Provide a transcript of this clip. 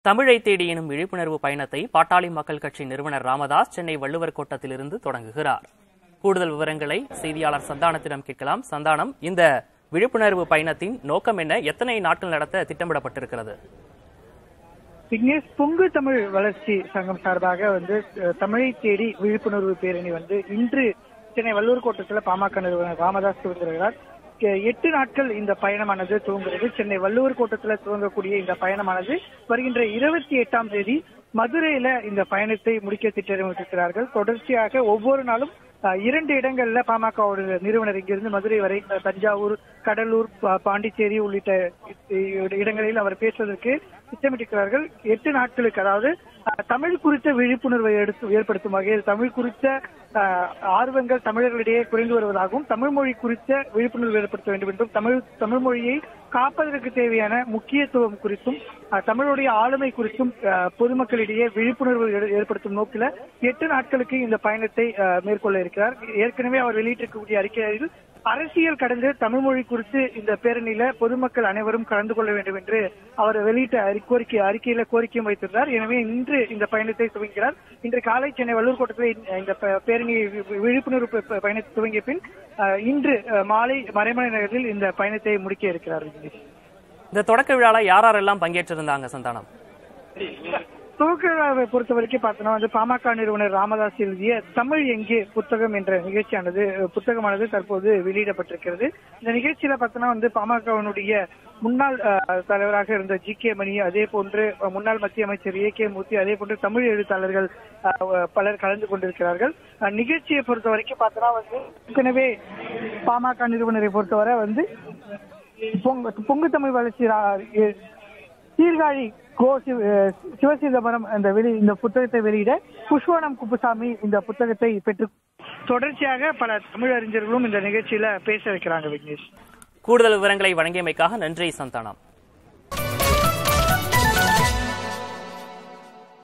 தமிழை தேடி எனும் விழிப்புணர்வு பயணத்தை பாட்டாளி மக்கள் கட்சி நிறுவனர் ராமதாஸ் சென்னை வள்ளுவர் கோட்டத்திலிருந்து தொடங்குகிறார் கூடுதல் விவரங்களை செய்தியாளர் சந்தானத்திடம் கேட்கலாம் சந்தானம் இந்த விழிப்புணர்வு பயணத்தின் நோக்கம் என்ன எத்தனை நாட்கள் நடத்த திட்டமிடப்பட்டிருக்கிறது விக்னேஷ் பொங்கு தமிழ் வளர்ச்சி சங்கம் சார்பாக வந்து அஹ், தமிழை தேடி விழிப்புணர்வு பேரணி வந்து இன்று சென்னை வள்ளூர் கோட்டத்தில் பாமக நிறுவனர் ராமதாஸ் துவங்குகிறார் எ- எட்டு நாட்கள் இந்த பயணமானது துவங்குகிறது சென்னை வள்ளுவர் கோட்டத்தில் துவங்கக்கூடிய இந்த பயணமானது வருகின்ற இருபத்தி எட்டாம் தேதி மதுரையில இந்த பயணத்தை முடிக்க திட்டமிட்டிருக்கிறார்கள் தொடர்ச்சியாக ஒவ்வொரு நாளும் அஹ், இரண்டு இடங்கள்ல பாமகவோட நிறுவனர் இங்கிருந்து மதுரை வரை அஹ், தஞ்சாவூர் கடலூர் பா- பாண்டிச்சேரி உள்ளிட்ட இ- இடங்களில் அவர் பேசுவதற்கு திட்டமிட்டிருக்கிறார்கள் எட்டு நாட்களுக்கு அதாவது அஹ், தமிழ் குறித்த விழிப்புணர்வை எடுத்து ஏற்படுத்தும் வகையில் தமிழ் குறித்த அஹ், ஆர்வங்கள் தமிழர்களிடையே குறைந்து வருவதாகவும் தமிழ் மொழி குறித்த விழிப்புணர்வு ஏற்படுத்த வேண்டும் என்றும் தமிழ் தமிழ் மொழியை காப்பதற்கு தேவையான முக்கியத்துவம் குறித்தும் அஹ், தமிழுடைய ஆளுமை குறித்தும் அஹ், பொதுமக்களிடையே விழிப்புணர்வு ஏ- ஏற்படுத்தும் நோக்கில எட்டு நாட்களுக்கு இந்த பயணத்தை அஹ், மேற்கொள்ள இருக்கிறார் ஏற்கனவே அவர் வெளியிட்டிருக்கக்கூடிய அறிக்கையில் அரசியல் கடந்து தமிழ் மொழி குறித்து இந்த பேரணியில பொதுமக்கள் அனைவரும் கலந்து கொள்ள வேண்டும் என்று அவர் வெளியிட்ட அறி- கோரிக்கை அறிக்கையில கோரிக்கையும் வைத்திருந்தார் எனவே இன்று இந்த பயணத்தை துவங்குகிறார் இன்று காலை சென்னை வள்ளூர் கோட்டத்தில் இந்த- இந்த ப- பேரணி வி- விழிப்புணர்வு ப- ப- பயணத்தை துவங்கிய பின் அஹ், இன்று அஹ், மாலை மறைமலை நகரில் இந்த பயணத்தை முடிக்க இருக்கிறார் விக்னேஷ். இந்த தொடக்க விழால யார் யாரெல்லாம் பங்கேற்றிருந்தாங்க சந்தானம் துவக்க விழாவை பொறுத்த வரைக்கும் பார்த்தோம்னா வந்து பாமக நிறுவனர் ராமதாஸ் எழுதிய தமிழ் எங்கே புத்தகம் என்ற நிகழ்ச்சியானது அஹ், புத்தகமானது தற்போது வெளியிடப்பட்டிருக்கிறது இந்த நிகழ்ச்சியில பார்த்தோம்னா வந்து பாமகவினுடைய முன்னாள் அஹ், தலைவராக இருந்த ஜி கே மணி அதே போன்று அஹ், முன்னாள் மத்திய அமைச்சர் ஏ கே மூர்த்தி அதே போன்று தமிழ் எழுத்தாளர்கள் அஹ், பலர் கலந்து கொண்டிருக்கிறார்கள் அஹ், நிகழ்ச்சியை பொறுத்த வரைக்கும் பார்த்தோம்னா வந்து ஏற்கனவே பாமக நிறுவனரை பொறுத்தவரை வந்து பொங்கு பொங்கு தமிழ் வளர்ச்சி ரா- எ- சீர்காழி கோ சிவ- அஹ் சிவசிதம்பரம் அந்த வெளி இந்த புத்தகத்தை வெளியிட புஷ்பவனம் குப்புசாமி இந்த புத்தகத்தை பெற்று தொடர்ச்சியாக பல தமிழறிஞர்களும் இந்த நிகழ்ச்சியில பேச வைக்கிறாங்க விக்னேஷ் கூடுதல் விவரங்களை வழங்கியமைக்காக நன்றி சந்தானம்